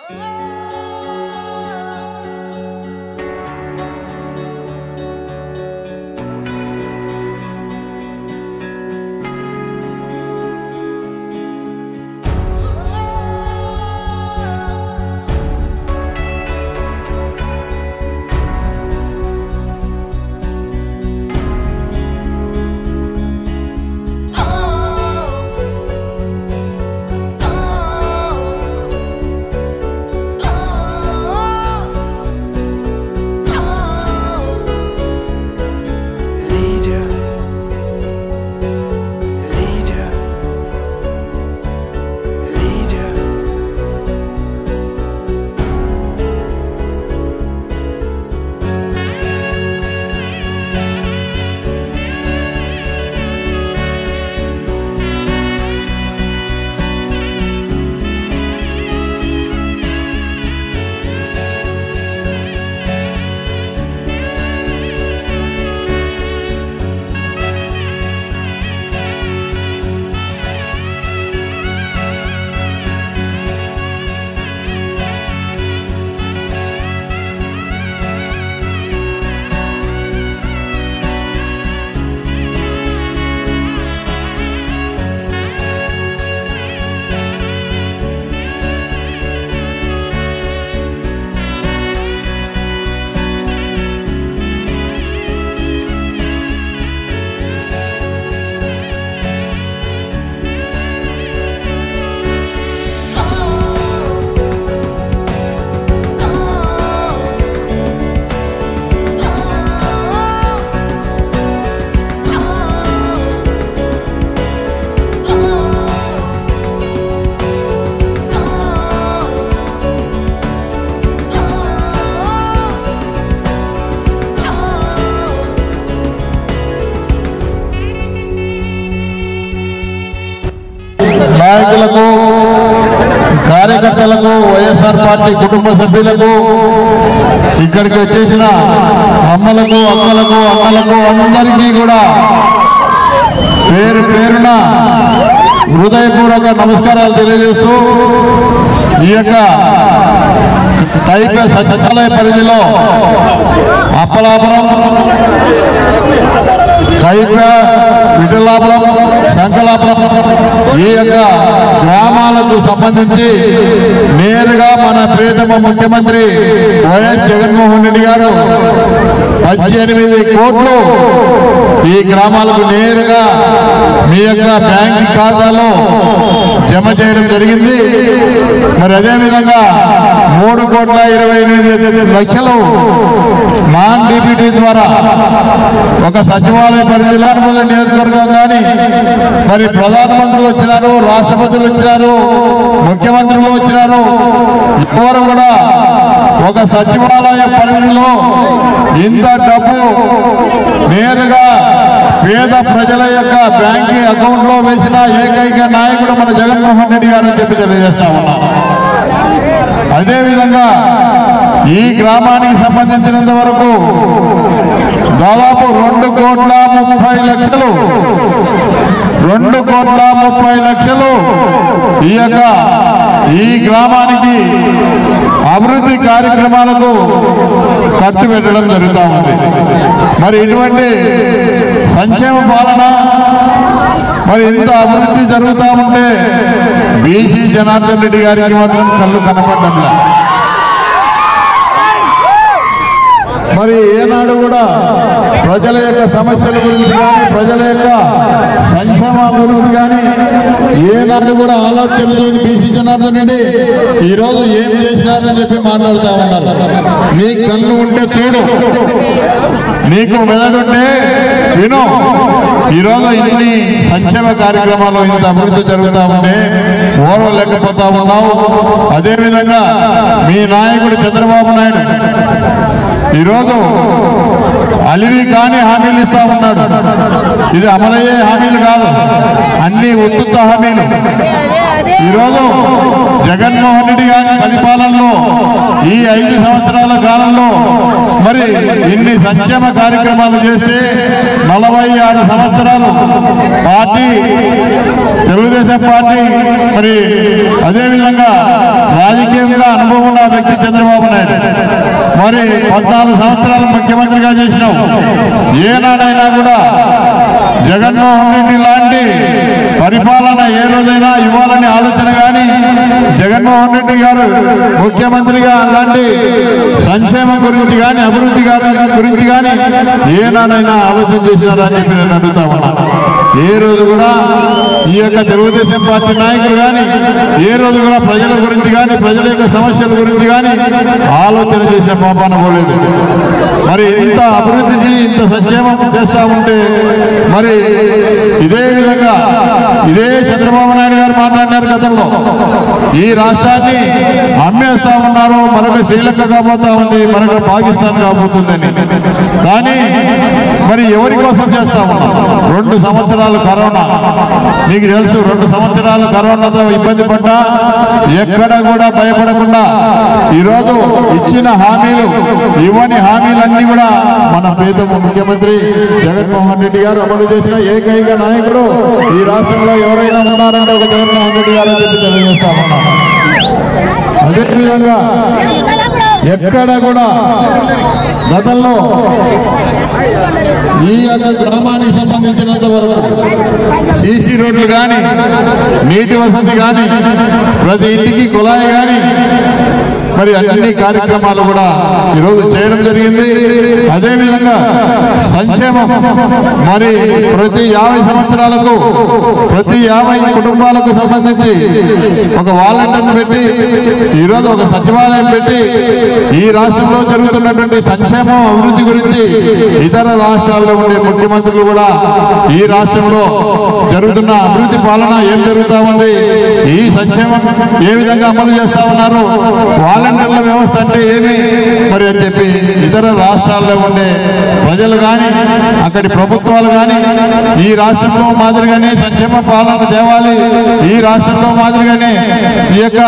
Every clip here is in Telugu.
Leader, leader, leader. నాయకులకు కార్యకర్తలకు వైఎస్ఆర్ పార్టీ కుటుంబ సభ్యులకు ఇక్కడికి వచ్చేసిన అమ్మలకు అక్కలకు అమ్మలకు అందరికీ కూడా పేరు పేరున హృదయపూర్వక నమస్కారాలు తెలియజేస్తూ ఈ యొక్క కైక సచివాలయ పరిధిలో అప్పలాపురం కైక విఠలాపురం శంకలాపురం ఈ యొక్క గ్రామాలకు సంబంధించి నేరుగా మన ప్రియతమ ముఖ్యమంత్రి వైఎస్ జగన్మోహన్ రెడ్డి గారు పద్దెనిమిది కోట్లు ఈ గ్రామాలకు నేరుగా మీ యొక్క బ్యాంక్ ఖాతాలో జమ చేయడం జరిగింది మరి అదేవిధంగా మూడు కోట్ల ఇరవై ఎనిమిది లక్షలు నాన్ డిబిటీ ద్వారా ఒక సచివాలయ పరిధిలో అనుమతి నియోజకవర్గం కానీ మరి ప్రధానమంత్రులు వచ్చినారు రాష్ట్రపతులు వచ్చినారు ముఖ్యమంత్రులు వచ్చినారు ఎవరు కూడా ఒక సచివాలయ పరిధిలో ఇంత డబ్బు నేరుగా పేద ప్రజల యొక్క బ్యాంకింగ్ అకౌంట్ లో వేసిన ఏకైక నాయకుడు మన జగన్మోహన్ రెడ్డి గారు అని చెప్పి తెలియజేస్తా ఉన్నాం అదేవిధంగా ఈ గ్రామానికి సంబంధించినంత వరకు దాదాపు రెండు కోట్ల ముప్పై లక్షలు రెండు కోట్ల ముప్పై లక్షలు ఈ యొక్క ఈ గ్రామానికి అభివృద్ధి కార్యక్రమాలకు ఖర్చు పెట్టడం జరుగుతూ ఉంది మరి ఇటువంటి సంక్షేమ పాలన మరి ఇంత అభివృద్ధి జరుగుతూ ఉంటే బీసీ జనార్దన్ రెడ్డి గారికి మాత్రం కళ్ళు కనపడ్డంలా మరి ఏనాడు కూడా ప్రజల యొక్క సమస్యల గురించి కానీ ప్రజల యొక్క సంక్షేమ గురించి కానీ ఏనాడు కూడా ఆలోచన చేయని బీసీ జనార్దన్ రెడ్డి ఈ రోజు ఏం చేసినారని చెప్పి మాట్లాడుతూ ఉన్నారు నీ కన్ను ఉంటే చూడు నీకు మెదడుంటే విను ఈరోజు ఇన్ని సంక్షేమ కార్యక్రమాలు ఇంత అభివృద్ధి జరుగుతూ ఉంటే ఓర్వలేకపోతా ఉన్నావు అదేవిధంగా మీ నాయకుడు చంద్రబాబు నాయుడు ఈరోజు అలివి కాని హామీలు ఇస్తా ఉన్నాడు ఇది అమలయ్యే హామీలు కాదు అన్ని ఉత్తుత్త హామీలు ఈరోజు జగన్మోహన్ రెడ్డి గారి పరిపాలనలో ఈ ఐదు సంవత్సరాల కాలంలో మరి ఇన్ని సంక్షేమ కార్యక్రమాలు చేస్తే నలభై ఆరు సంవత్సరాలు పార్టీ తెలుగుదేశం పార్టీ మరి అదేవిధంగా రాజకీయంగా అనుభవం ఉన్న వ్యక్తి చంద్రబాబు నాయుడు మరి పద్నాలుగు సంవత్సరాలు ముఖ్యమంత్రిగా చేసినావు ఏనాడైనా కూడా జగన్మోహన్ రెడ్డి లాంటి పరిపాలన ఏ రోజైనా ఇవ్వాలని ఆలోచన కానీ జగన్మోహన్ రెడ్డి గారు ముఖ్యమంత్రిగా అలాంటి సంక్షేమం గురించి కానీ అభివృద్ధి గారి గురించి కానీ ఏనాడైనా ఆలోచన చేసినారా అని చెప్పి నేను అడుగుతా ఉన్నా ఏ రోజు కూడా ఈ యొక్క తెలుగుదేశం పార్టీ నాయకులు కానీ ఏ రోజు కూడా ప్రజల గురించి కానీ ప్రజల యొక్క సమస్యల గురించి కానీ ఆలోచన చేసే పాపాన పోలేదు మరి ఇంత అభివృద్ధి చేసి ఇంత సంక్షేమం చేస్తా ఉంటే మరి ఇదే విధంగా ఇదే చంద్రబాబు నాయుడు గారు మాట్లాడినారు గతంలో ఈ రాష్ట్రాన్ని అమ్మేస్తా ఉన్నారు మరొక శ్రీలంక కాబోతా ఉంది మరొక పాకిస్తాన్ కాబోతుందని కానీ మరి ఎవరి కోసం చేస్తా ఉన్నాం రెండు సంవత్సరాలు కరోనా మీకు తెలుసు రెండు సంవత్సరాలు కరోనాతో ఇబ్బంది పడ్డా ఎక్కడ కూడా భయపడకుండా ఈరోజు ఇచ్చిన హామీలు ఇవ్వని హామీలన్నీ కూడా మన పేద ముఖ్యమంత్రి జగన్మోహన్ రెడ్డి గారు అమలు చేసిన ఏకైక నాయకుడు ఈ రాష్ట్రంలో ఎవరైనా ఉన్నారంటే ఒక జగన్మోహన్ రెడ్డి గారు అని చెప్పి తెలియజేస్తా ఉన్నాం అదేవిధంగా ఎక్కడ కూడా గతంలో ఈ యొక్క గ్రామానికి సంబంధించినంత వరకు సీసీ రోడ్లు కానీ నీటి వసతి కానీ ప్రతి ఇంటికి కుళాయి కానీ మరి అన్ని కార్యక్రమాలు కూడా ఈరోజు చేయడం జరిగింది అదేవిధంగా సంక్షేమం మరి ప్రతి యాభై సంవత్సరాలకు ప్రతి యాభై కుటుంబాలకు సంబంధించి ఒక వాలంటీర్ని పెట్టి ఈరోజు ఒక సచివాలయం పెట్టి ఈ రాష్ట్రంలో జరుగుతున్నటువంటి సంక్షేమం అభివృద్ధి గురించి ఇతర రాష్ట్రాల్లో ఉండే ముఖ్యమంత్రులు కూడా ఈ రాష్ట్రంలో జరుగుతున్న అభివృద్ధి పాలన ఏం జరుగుతా ఉంది ఈ సంక్షేమం ఏ విధంగా అమలు చేస్తా ఉన్నారు వాలంటీర్ల వ్యవస్థ అంటే ఏమి మరి అని చెప్పి ఇతర రాష్ట్రాల్లో ఉండే ప్రజలు కానీ అక్కడి ప్రభుత్వాలు కానీ ఈ రాష్ట్రంలో మాదిరిగానే సంక్షేమ పాలన తేవాలి ఈ రాష్ట్రంలో మాదిరిగానే ఈ యొక్క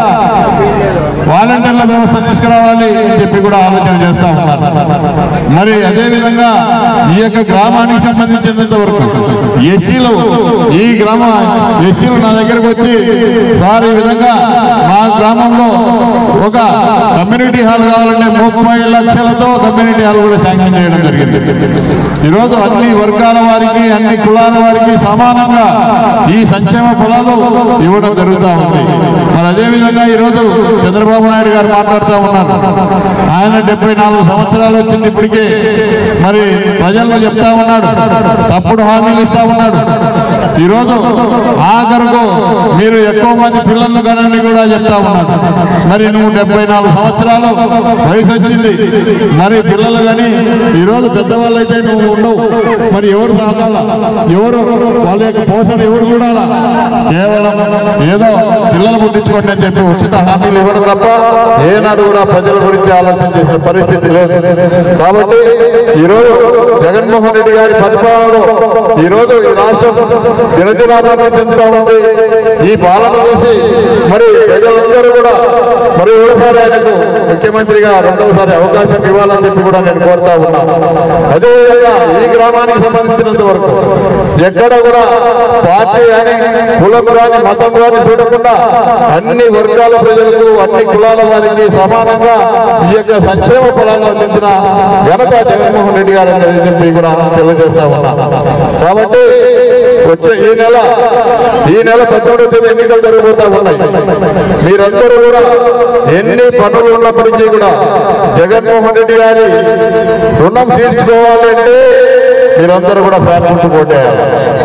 వాలంటీర్ల వ్యవస్థ తీసుకురావాలి అని చెప్పి కూడా ఆలోచన చేస్తా ఉన్నారు మరి అదే విధంగా ఈ యొక్క గ్రామానికి సంబంధించినంత వరకు ఎస్సీలు ఈ గ్రామ ఎస్సీలు నా దగ్గరకు వచ్చి సార్ ఈ విధంగా మా గ్రామంలో ఒక కమ్యూనిటీ హాల్ కావాలంటే ముప్పై లక్షలతో కమ్యూనిటీ హాల్ కూడా శాంక్షన్ చేయడం జరిగింది ఈరోజు అన్ని వర్గాల వారికి అన్ని కులాల వారికి సమానంగా ఈ సంక్షేమ ఫలాలు ఇవ్వడం జరుగుతూ ఉంది మరి అదే విధంగా ఈరోజు చంద్రబాబు నాయుడు గారు మాట్లాడుతూ ఉన్నారు ఆయన డెబ్బై నాలుగు సంవత్సరాలు వచ్చింది ఇప్పటికే మరి ప్రజల్లో చెప్తా ఉన్నాడు తప్పుడు హామీలు ఇస్తా ఉన్నాడు ఈరోజు ఆఖరుకు మీరు ఎక్కువ మంది పిల్లలను కనండి కూడా చెప్తా ఉన్నాడు మరి నువ్వు డెబ్బై నాలుగు సంవత్సరాలు వయసు వచ్చింది మరి పిల్లలు కానీ ఈరోజు పెద్దవాళ్ళు అయితే నువ్వు ఉండవు మరి ఎవరు సాగాల ఎవరు వాళ్ళ యొక్క పోషణ ఎవరు చూడాలా కేవలం ఏదో పిల్లలు పుట్టించుకోండి అని చెప్పి ఉచిత హామీలు ఇవ్వడం తప్ప ఏనాడు కూడా ప్రజల గురించి ఆలోచన చేసిన పరిస్థితి లేదు కాబట్టి ఈరోజు జగన్మోహన్ రెడ్డి గారి పరిపాలనలో ఈరోజు ఈ రాష్ట్రం దినదినాభివృద్ధి చెందుతా ఉంది ఈ పాలన చూసి మరి ప్రజలందరూ కూడా మరి ఒకసారి ఆయనకు ముఖ్యమంత్రిగా రెండవసారి అవకాశం ఇవ్వాలని చెప్పి కూడా నేను కోరుతా ఉన్నాను అదేవిధంగా ఈ గ్రామానికి సంబంధించినంత వరకు ఎక్కడ కూడా పార్టీ అని కులం రాని మతం రాని చూడకుండా అన్ని వర్గాల ప్రజలకు అన్ని కులాల వారికి సమానంగా ఈ యొక్క సంక్షేమ ఫలాలను అందించిన ఘనత జగన్మోహన్ రెడ్డి గారు అని చెప్పి కూడా తెలియజేస్తా ఉన్నా కాబట్టి వచ్చే ఈ నెల ఈ నెల పద్దెనిమిదవ తేదీ ఎన్నికలు జరగబోతా ఉన్నాయి మీరందరూ కూడా ఎన్ని పనులు ఉన్నప్పటికీ కూడా జగన్మోహన్ రెడ్డి గారి రుణం తీర్చుకోవాలి అంటే మీరందరూ కూడా ఫ్యాన్ గుర్తు కొట్టేయాలి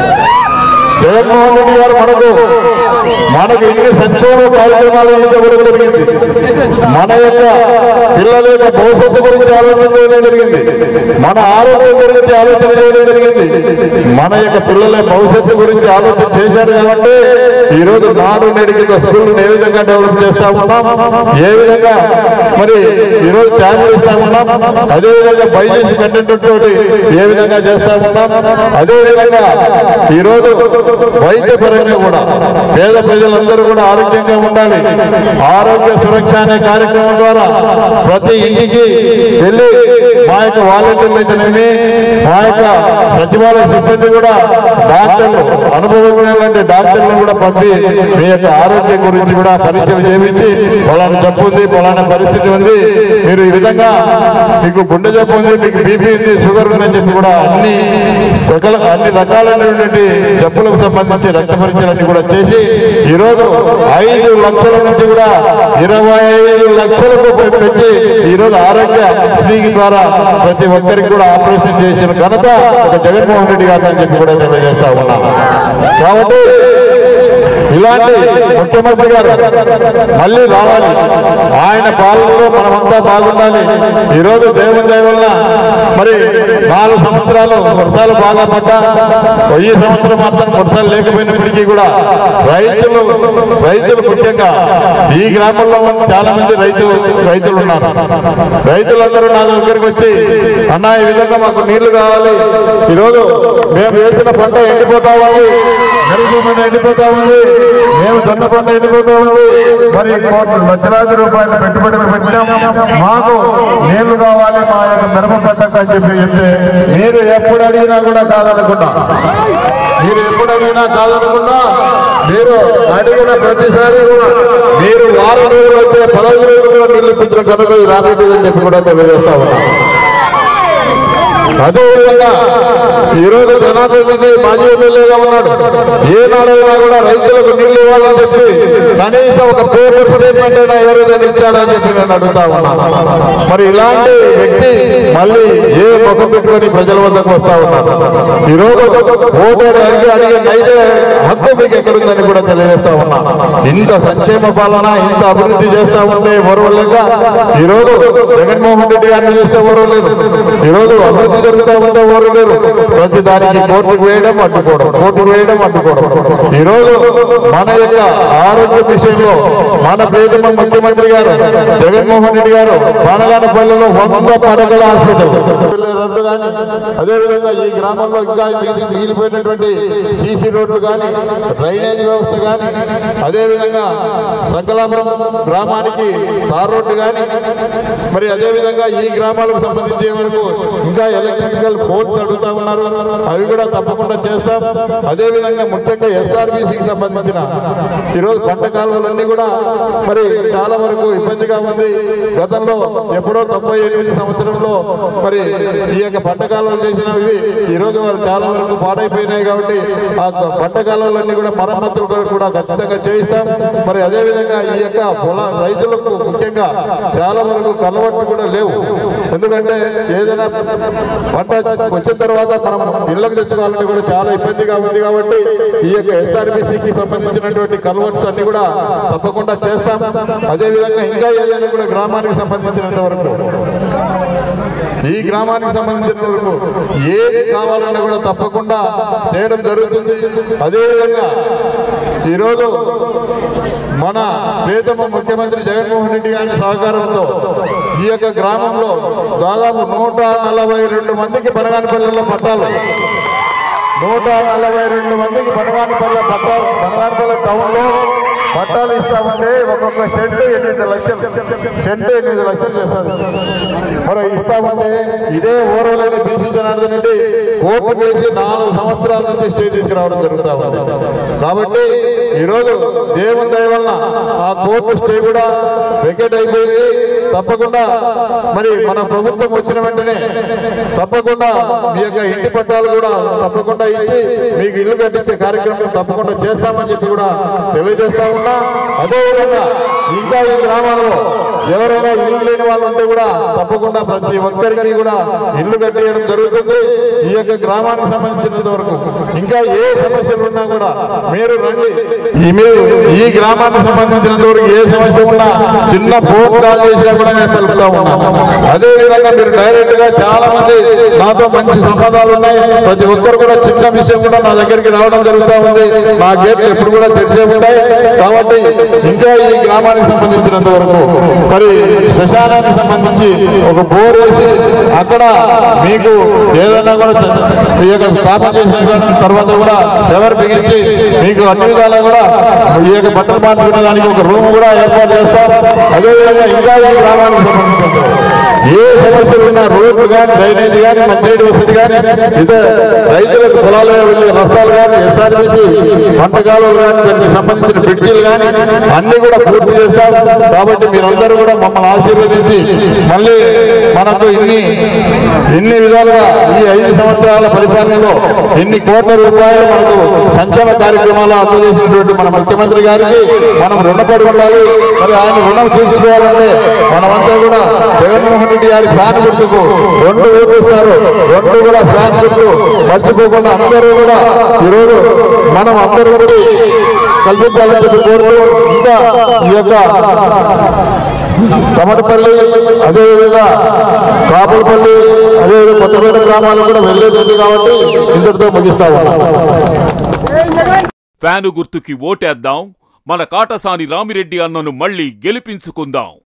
జగన్మోహన్ రెడ్డి గారు మనకు మనకు ఇన్ని సంక్షేమ కార్యక్రమాలు ఇవ్వడం జరిగింది మన యొక్క పిల్లల యొక్క భవిష్యత్తు గురించి ఆలోచన చేయడం జరిగింది మన ఆరోగ్యం గురించి ఆలోచన చేయడం జరిగింది మన యొక్క పిల్లల భవిష్యత్తు గురించి ఆలోచన చేశారు కాబట్టి ఈ రోజు నాడు నేడు కింద స్కూల్ ఏ విధంగా డెవలప్ చేస్తా ఉన్నాం ఏ విధంగా మరి ఈ రోజు ట్యాబ్లు ఇస్తా ఉన్నాం అదే విధంగా బైజేసి కంటెంట్ తోటి ఏ విధంగా చేస్తా ఉన్నాం అదే విధంగా ఈ రోజు వైద్య పరంగా కూడా పేద ప్రజలందరూ కూడా ఆరోగ్యంగా ఉండాలి ఆరోగ్య సురక్ష అనే కార్యక్రమం ద్వారా ప్రతి ఇంటికి వెళ్ళి మా యొక్క వాలంటీర్లు అయితేనేమి మా యొక్క సచివాలయ సిబ్బంది కూడా డాక్టర్లు అనుభవమైనటువంటి డాక్టర్లు కూడా పంపి మీ యొక్క ఆరోగ్యం గురించి కూడా పరీక్షలు చేయించి పలానా జబ్బు ఉంది పలానా పరిస్థితి ఉంది మీరు ఈ విధంగా మీకు గుండె జబ్బు ఉంది మీకు బీపీ ఉంది షుగర్ ఉందని చెప్పి కూడా అన్ని సకల అన్ని రకాలైనటువంటి జబ్బులకు సంబంధించి రక్త పరీక్షలన్నీ కూడా చేసి ఈరోజు ఐదు లక్షల నుంచి కూడా ఇరవై ఐదు లక్షలకు పెట్టి ఈరోజు ఆరోగ్య స్త్రీకి ద్వారా ప్రతి ఒక్కరికి కూడా ఆపరేషన్ చేసిన ఘనత ఒక జగన్మోహన్ రెడ్డి గారు అని చెప్పి కూడా తెలియజేస్తా ఉన్నాను కాబట్టి ఇలాంటి ముఖ్యమంత్రి గారు మళ్ళీ రావాలి ఆయన పాలనలో మనమంతా బాగుండాలి ఈరోజు దేవుని దయ వలన మరి నాలుగు సంవత్సరాలు వర్షాలు బాగా పడ్డా ఈ సంవత్సరం మాత్రం వర్షాలు లేకపోయినప్పటికీ కూడా రైతులు రైతులు ముఖ్యంగా ఈ గ్రామంలో ఉన్న చాలా మంది రైతు రైతులు ఉన్నారు రైతులందరూ నా దగ్గరికి వచ్చి అన్న ఈ విధంగా మాకు నీళ్లు కావాలి ఈరోజు మేము వేసిన పంట ఎండిపోతా ఉంది మెరుగు పంట ఎండిపోతా ఉంది మేము జొన్న పంట ఎండిపోతా ఉంది మరి కోట్ల లక్షలాది రూపాయలు పెట్టుబడులు పెట్టాం మాకు నీళ్లు కావాలి మా యొక్క మిరప పంటకు అని చెప్పి చెప్తే మీరు ఎప్పుడు అడిగినా కూడా కాదనకుండా మీరు ఎప్పుడు అడిగినా కాదనకుండా మీరు అడిగిన ప్రతిసారి కూడా మీరు వారం రోజులు అయితే పదహైదు రోజులు కూడా నీళ్లు ఇప్పించిన కనుక ఈ రాబోయేది అని చెప్పి కూడా తెలియజేస్తా ఉన్నాం అదేవిధంగా ఈ రోజు జనార్దన్ రెడ్డి మాజీ ఎమ్మెల్యేగా ఉన్నాడు ఏనాడైనా కూడా రైతులకు నీళ్లు ఇవ్వాలని చెప్పి కనీసం ఒక పేపర్ స్టేట్మెంట్ అయినా ఏ రోజైనా ఇచ్చాడని చెప్పి నేను అడుగుతా ఉన్నాను మరి ఇలాంటి వ్యక్తి మళ్ళీ ఏ ముఖం పెట్టుకొని ప్రజల వద్దకు వస్తా ఉన్నాడు ఈ రోజు ఓటాడు అడిగి అడిగే నైతే హక్కు మీకు ఎక్కడుందని కూడా తెలియజేస్తా ఉన్నా ఇంత సంక్షేమ పాలన ఇంత అభివృద్ధి చేస్తా ఉంటే ఓర్వలేక ఈ రోజు జగన్మోహన్ రెడ్డి గారిని చూస్తే ఓర్వలేరు ఈ రోజు అభివృద్ధి జరుగుతూ ఉంటే ఓర్వలేరు ప్రతి దానికి కోర్టుకు వేయడం అడ్డుకోవడం కోర్టుకు వేయడం అడ్డుకోవడం ఈ రోజు మన యొక్క ఆరోగ్య విషయంలో మన ప్రియతమ ముఖ్యమంత్రి గారు జగన్మోహన్ రెడ్డి గారు పానగానపల్లిలో వంద పడగల హాస్పిటల్ రోడ్డు కానీ అదేవిధంగా ఈ గ్రామంలో ఇంకా మిగిలి- మిగిలిపోయినటువంటి సీసీ రోడ్లు కానీ డ్రైనేజ్ వ్యవస్థ కానీ అదేవిధంగా సంకలాపురం గ్రామానికి తార్ రోడ్డు కానీ మరి అదేవిధంగా ఈ గ్రామాలకు సంబంధించే వరకు ఇంకా ఎలక్ట్రికల్ పోల్స్ అడుగుతా ఉన్నారు అవి కూడా తప్పకుండా చేస్తాం అదేవిధంగా ముఖ్యంగా ఎస్ఆర్బీసీకి సంబంధించిన ఈరోజు పంట కాలువలన్నీ కూడా మరి చాలా వరకు ఇబ్బందిగా ఉంది గతంలో ఎప్పుడో తొంభై ఎనిమిది సంవత్సరంలో మరి ఈ యొక్క పంట కాలువలు చేసినవి ఈ రోజు వారు చాలా వరకు పాడైపోయినాయి కాబట్టి ఆ పంట కాలువలన్నీ కూడా మరమ్మతులు కూడా ఖచ్చితంగా చేయిస్తాం మరి అదే విధంగా ఈ యొక్క పొల రైతులకు ముఖ్యంగా చాలా వరకు కలవట్లు కూడా లేవు ఎందుకంటే ఏదైనా పంట వచ్చిన తర్వాత మనం ఇళ్లకు తెచ్చుకోవాలని కూడా చాలా ఇబ్బందిగా ఉంది కాబట్టి ఈ యొక్క ఎస్ఆర్బిసికి సంబంధించినటువంటి కన్వర్ట్స్ అన్ని కూడా తప్పకుండా చేస్తాం అదే విధంగా ఇంకా ఏదైనా కూడా గ్రామానికి సంబంధించినంత వరకు ఈ గ్రామానికి సంబంధించిన వరకు ఏది కావాలన్నా కూడా తప్పకుండా చేయడం జరుగుతుంది అదేవిధంగా ఈరోజు మన ప్రియతమ ముఖ్యమంత్రి జగన్మోహన్ రెడ్డి గారి సహకారంతో ఈ యొక్క గ్రామంలో దాదాపు నూట నలభై రెండు మందికి పనగానిపల్లెలో పట్టాలు నూట నలభై రెండు మందికి పనగానిపల్లె పట్టాలు పనగానిపల్లె టౌన్ లో పట్టాలు ఇస్తామంటే ఒక్కొక్క సెంటు ఎనిమిది లక్షలు సెంటు ఎనిమిది లక్షలు చేస్తుంది మరి ఇస్తామంటే ఇదే ఓరవలేని బీసీ జనార్దన్ రెడ్డి కోర్టు వేసి నాలుగు సంవత్సరాల నుంచి స్టే తీసుకురావడం జరుగుతా ఉంది కాబట్టి ఈరోజు దేవుని దయ వలన ఆ కోర్టు స్టే కూడా వెకెట్ అయిపోయింది తప్పకుండా మరి మన ప్రభుత్వం వచ్చిన వెంటనే తప్పకుండా మీ యొక్క ఇంటి పట్టాలు కూడా తప్పకుండా ఇచ్చి మీకు ఇల్లు కట్టించే కార్యక్రమం తప్పకుండా చేస్తామని చెప్పి కూడా తెలియజేస్తా ఉన్నా అదేవిధంగా ఇంకా ఈ గ్రామాల్లో ఎవరైనా ఇల్లు లేని వాళ్ళు ఉంటే కూడా తప్పకుండా ప్రతి ఒక్కరికి కూడా ఇల్లు కట్టేయడం జరుగుతుంది ఈ యొక్క గ్రామానికి సంబంధించినంత వరకు ఇంకా ఏ సమస్యలు ఉన్నా కూడా మీరు రండి ఈ మీరు ఈ గ్రామానికి సంబంధించినంత వరకు ఏ సమస్య ఉన్నా చిన్న ఫోన్ కాల్ చేసినా కూడా నేను తెలుపుతా ఉన్నాను అదే విధంగా మీరు డైరెక్ట్ గా చాలా మంది నాతో మంచి సంబంధాలు ఉన్నాయి ప్రతి ఒక్కరు కూడా చిన్న విషయం కూడా నా దగ్గరికి రావడం జరుగుతూ ఉంది నా గేట్లు ఎప్పుడు కూడా తెరిచే ఉంటాయి కాబట్టి ఇంకా ఈ గ్రామానికి సంబంధించినంత వరకు మరి మరి శ్మశానానికి సంబంధించి ఒక బోర్ వేసి అక్కడ మీకు ఏదైనా కూడా చ- ఈ యొక్క స్థాపన చేసిన తర్వాత కూడా శవర్ బిగించి మీకు అన్ని విధాలా కూడా ఈ యొక్క బట్టలు మార్చుకునే దానికి ఒక రూమ్ కూడా ఏర్పాటు చేస్తాం అదేవిధంగా ఇంకా ఈ గ్రామానికి సంబంధించి ఏ సమస్యలు ఉన్నా రోడ్లు కానీ డ్రైనేజ్ కానీ మంచినీటి వసతి కానీ ఇతర రైతులకు పొలాలు వెళ్ళే రస్తాలు కానీ ఎస్ఆర్బీసీ పంట కాలువలు కానీ దానికి సంబంధించిన బ్రిడ్జిలు కానీ అన్ని కూడా పూర్తి చేస్తాం కాబట్టి మీరందరూ కూడా మమ్మల్ని ఆశీర్వదించి మళ్ళీ మనకు ఇన్ని ఇన్ని విధాలుగా ఈ ఐదు సంవత్సరాల పరిపాలనలో ఇన్ని కోట్ల రూపాయలు మనకు సంక్షేమ కార్యక్రమాలు అందజేసినటువంటి మన ముఖ్యమంత్రి గారికి మనం రుణపడి ఉండాలి మరి ఆయన రుణం తీర్చుకోవాలంటే మనమంతా కూడా జగన్మోహన్ రెడ్డి గారి ఫ్యాన్ గుర్తుకు రెండు ఓటేస్తారు రెండు కూడా ఫ్యాన్ గుర్తు మర్చిపోకుండా అందరూ కూడా ఈరోజు మనం అందరూ కూడా కల్పించాలని చెప్పి కోరుతూ ఇంకా ఈ యొక్క తమటపల్లి అదేవిధంగా కాపులపల్లి అదేవిధంగా కొత్తపేట గ్రామాలు కూడా వెళ్ళేది ఉంది కాబట్టి ఇంతటితో ముగిస్తా ఉన్నాం ఫ్యాను గుర్తుకి ఓటేద్దాం మన కాటసాని రామిరెడ్డి అన్నను మళ్ళీ గెలిపించుకుందాం